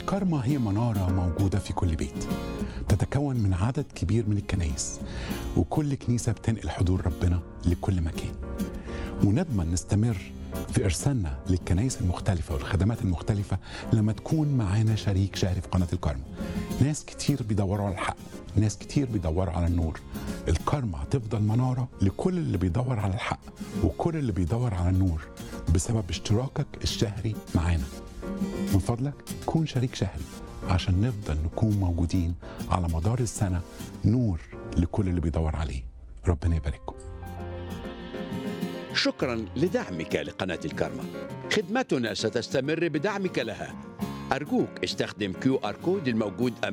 الكارما هي منارة موجودة في كل بيت تتكون من عدد كبير من الكنايس وكل كنيسة بتنقل حضور ربنا لكل مكان ونضمن نستمر في إرسالنا للكنايس المختلفة والخدمات المختلفة لما تكون معانا شريك شهري في قناة الكارما ناس كتير بيدوروا على الحق ناس كتير بيدوروا على النور الكارما هتفضل منارة لكل اللي بيدور على الحق وكل اللي بيدور على النور بسبب اشتراكك الشهري معانا من فضلك كون شريك شهري عشان نفضل نكون موجودين على مدار السنة نور لكل اللي بيدور عليه ربنا يبارككم شكرا لدعمك لقناة الكارما خدمتنا ستستمر بدعمك لها أرجوك استخدم كيو آر كود الموجود